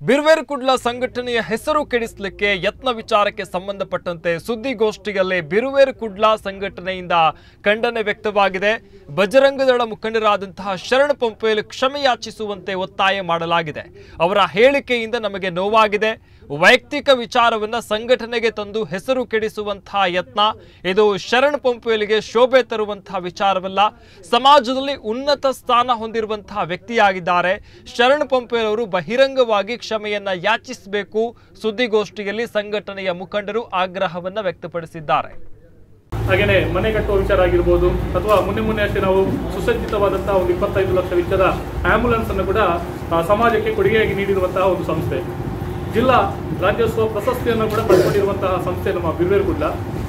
ಬಿರ್ವೇರ್ ಕುಡ್ಲ ಸಂಘಟನೆಯ ಹೆಸರು ಕೆಡಿಸಲಿಕ್ಕೆ ಯತ್ನ ವಿಚಾರಕ್ಕೆ ಸಂಬಂಧಪಟ್ಟಂತೆ ಸುದ್ದಿಗೋಷ್ಠಿಯಲ್ಲಿ ಬಿರುವೇರ್ ಕುಡ್ಲ ಸಂಘಟನೆಯಿಂದ ಖಂಡನೆ ವ್ಯಕ್ತವಾಗಿದೆ ಬಜರಂಗದಳ ಮುಖಂಡರಾದಂತಹ ಶರಣ್ ಪಂಪೇಲ್ ಕ್ಷಮೆ ಯಾಚಿಸುವಂತೆ ಒತ್ತಾಯ ಮಾಡಲಾಗಿದೆ ಅವರ ಹೇಳಿಕೆಯಿಂದ ನಮಗೆ ನೋವಾಗಿದೆ ವೈಯಕ್ತಿಕ ವಿಚಾರವನ್ನ ಸಂಘಟನೆಗೆ ತಂದು ಹೆಸರು ಕೆಡಿಸುವಂತಹ ಯತ್ನ ಇದು ಶರಣ್ ಪಂಪೇಲಿಗೆ ಶೋಭೆ ತರುವಂತಹ ವಿಚಾರವಲ್ಲ ಸಮಾಜದಲ್ಲಿ ಉನ್ನತ ಸ್ಥಾನ ಹೊಂದಿರುವಂತಹ ವ್ಯಕ್ತಿಯಾಗಿದ್ದಾರೆ ಶರಣ್ ಪಂಪೇಲ್ ಅವರು ಬಹಿರಂಗವಾಗಿ ಕ್ಷಮೆಯನ್ನ ಯಾಚಿಸಬೇಕು ಸುದ್ದಿಗೋಷ್ಠಿಯಲ್ಲಿ ಸಂಘಟನೆಯ ಮುಖಂಡರು ಆಗ್ರಹವನ್ನ ವ್ಯಕ್ತಪಡಿಸಿದ್ದಾರೆ ಹಾಗೆಯೇ ಮನೆ ಕಟ್ಟುವ ವಿಚಾರ ಆಗಿರ್ಬೋದು ಅಥವಾ ಮೊನ್ನೆ ಮೊನ್ನೆ ಅಷ್ಟೇ ನಾವು ಸುಸಜ್ಜಿತವಾದಂತಹ ಒಂದು ಇಪ್ಪತ್ತೈದು ಲಕ್ಷ ವೆಚ್ಚದ ಆಂಬ್ಯುಲೆನ್ಸ್ ಅನ್ನು ಕೂಡ ಆ, ಸಮಾಜಕ್ಕೆ ಕೊಡುಗೆಯಾಗಿ ನೀಡಿರುವಂತಹ ಒಂದು ಸಂಸ್ಥೆ ಜಿಲ್ಲಾ ರಾಜ್ಯೋತ್ಸವ ಪ್ರಶಸ್ತಿಯನ್ನು ಕೂಡ ಪಡ್ಕೊಂಡಿರುವಂತಹ ಸಂಸ್ಥೆ ನಮ್ಮ ಬಿರ್ವೇರ್ ಕುಡ್ಲ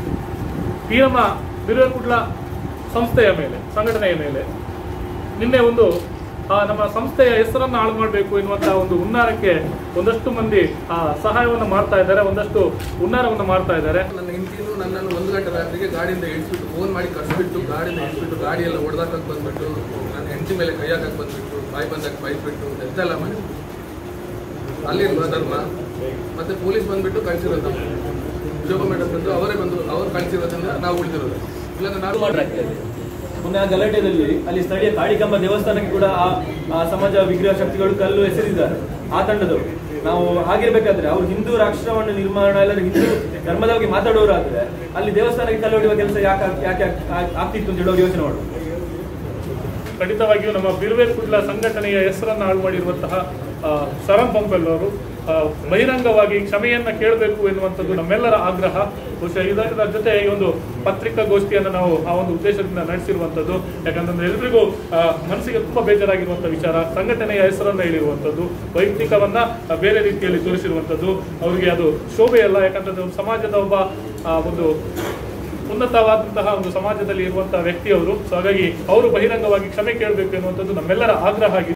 ಈ ನಮ್ಮ ಬಿರ್ವೇರ್ ಕುಡ್ಲ ಸಂಸ್ಥೆಯ ಮೇಲೆ ಸಂಘಟನೆಯ ಮೇಲೆ ನಿನ್ನೆ ಒಂದು ಆ, ನಮ್ಮ ಸಂಸ್ಥೆಯ ಹೆಸರನ್ನು ಹಾಳು ಮಾಡಬೇಕು ಎನ್ನುವಂತಹ ಒಂದು ಹುನ್ನಾರಕ್ಕೆ ಒಂದಷ್ಟು ಮಂದಿ ಆ, ಸಹಾಯವನ್ನು ಮಾಡ್ತಾ ಇದ್ದಾರೆ ಒಂದಷ್ಟು ಹುನ್ನಾರವನ್ನು ಮಾಡ್ತಾ ಇದ್ದಾರೆ ನನ್ನ ಹೆಂಡತಿನೂ ನನ್ನನ್ನು ಒಂದು ಗಂಟೆ ರಾತ್ರಿಗೆ ಗಾಡಿಯಿಂದ ಇಳಿಸ್ಬಿಟ್ಟು ಫೋನ್ ಮಾಡಿ ಕಳಿಸ್ಬಿಟ್ಟು ಗಾಡಿಯಿಂದ ಇಳಿಸ್ಬಿಟ್ಟು ಗಾಡಿ ಎಲ್ಲ ಹೊಡೆದಾಕಕ್ಕೆ ಬಂದ್ಬಿಟ್ಟು ನನ್ನ ಹೆಂಡತಿ ಮೇಲೆ ಕೈ ಹಾಕಕ್ಕೆ ಬಂದ್ಬಿಟ್ಟು ಬಾಯಿ ಬಂದಾಗ ಬೈದ್ಬಿಟ್ಟು ಎದ್ದೆಲ್ಲ ಮಾಡಿ ಅಲ್ಲಿರುವ ಧರ್ಮ ಮತ್ತೆ ಪೊಲೀಸ್ ಬಂದ್ಬಿಟ್ಟು ಕಳಿಸಿರೋದು ಶೋಭ ಮೇಡಮ್ ಬಂದು ಅವರೇ ಬಂದು ಅವ್ರು ಕಳಿಸಿರೋದ್ರಿಂದ ನಾವು ಉಳಿದಿರೋದು ಇಲ್ಲಾಂದ್ರೆ ನಾವು ಮೊನ್ನೆ ಆ ಗಲಾಟೆಯಲ್ಲಿ ಅಲ್ಲಿ ಸ್ಥಳೀಯ ಕಾಳಿಕಂಬ ದೇವಸ್ಥಾನಕ್ಕೆ ಕೂಡ ಆ ಆ ಸಮಾಜ ವಿಗ್ರಹ ಶಕ್ತಿಗಳು ಕಲ್ಲು ಎಸೆದಿದ್ದಾರೆ ಆ ತಂಡದವರು ನಾವು ಹಾಗಿರ್ಬೇಕಾದ್ರೆ ಅವ್ರು ಹಿಂದೂ ರಾಷ್ಟ್ರವನ್ನು ನಿರ್ಮಾಣ ಇಲ್ಲ ಹಿಂದೂ ಧರ್ಮದ ಬಗ್ಗೆ ಮಾತಾಡೋರಾದ್ರೆ ಅಲ್ಲಿ ದೇವಸ್ಥಾನಕ್ಕೆ ಕಲ್ಲು ಹೊಡೆಯುವ ಕೆಲಸ ಯಾಕೆ ಯಾಕೆ ಆಗ್- ಆಗ್ತಿತ್ತು ಅಂತ ಹೇಳೋರು ಯೋಚನೆ ಮಾಡುದು ಖಂಡಿತವಾಗಿಯೂ ನಮ್ಮ ಬಿರ್ವೇರ್ ಕುಡ್ಲ ಸಂಘಟನೆಯ ಹೆಸರನ್ನು ಹಾಳು ಮಾಡಿರುವಂತಹ ಆ, ಶರಣ್ ಪಂಪೆಲ್ ಅವರು ಆ, ಬಹಿರಂಗವಾಗಿ ಕ್ಷಮೆಯನ್ನ ಕೇಳಬೇಕು ಎನ್ನುವಂಥದ್ದು ನಮ್ಮೆಲ್ಲರ ಆಗ್ರಹ ಬಹುಶಃ ಇದರ ಜೊತೆ ಈ ಒಂದು ಪತ್ರಿಕಾಗೋಷ್ಠಿಯನ್ನು ನಾವು ಆ ಒಂದು ಉದ್ದೇಶದಿಂದ ನಡೆಸಿರುವಂಥದ್ದು ಯಾಕಂತಂದ್ರೆ ಎಲ್ರಿಗೂ ಆ, ಮನಸ್ಸಿಗೆ ತುಂಬಾ ಬೇಜಾರಾಗಿರುವಂಥ ವಿಚಾರ ಸಂಘಟನೆಯ ಹೆಸರನ್ನು ಹೇಳಿರುವಂಥದ್ದು ವೈಯಕ್ತಿಕವನ್ನ ಆ, ಬೇರೆ ರೀತಿಯಲ್ಲಿ ತೋರಿಸಿರುವಂಥದ್ದು ಅವರಿಗೆ ಅದು ಶೋಭೆಯಲ್ಲ ಯಾಕಂತಂದ್ರೆ ಒಂದು ಸಮಾಜದ ಒಬ್ಬ ಆ, ಒಂದು ಉನ್ನತವಾದಂತಹ ಒಂದು ಸಮಾಜದಲ್ಲಿ ಇರುವಂತಹ ವ್ಯಕ್ತಿಯವರು ಸೊ ಹಾಗಾಗಿ ಅವರು ಬಹಿರಂಗವಾಗಿ ಕ್ಷಮೆ ಕೇಳಬೇಕು ಎನ್ನುವಂಥದ್ದು ನಮ್ಮೆಲ್ಲರ ಆಗ್ರಹ ಆಗಿದೆ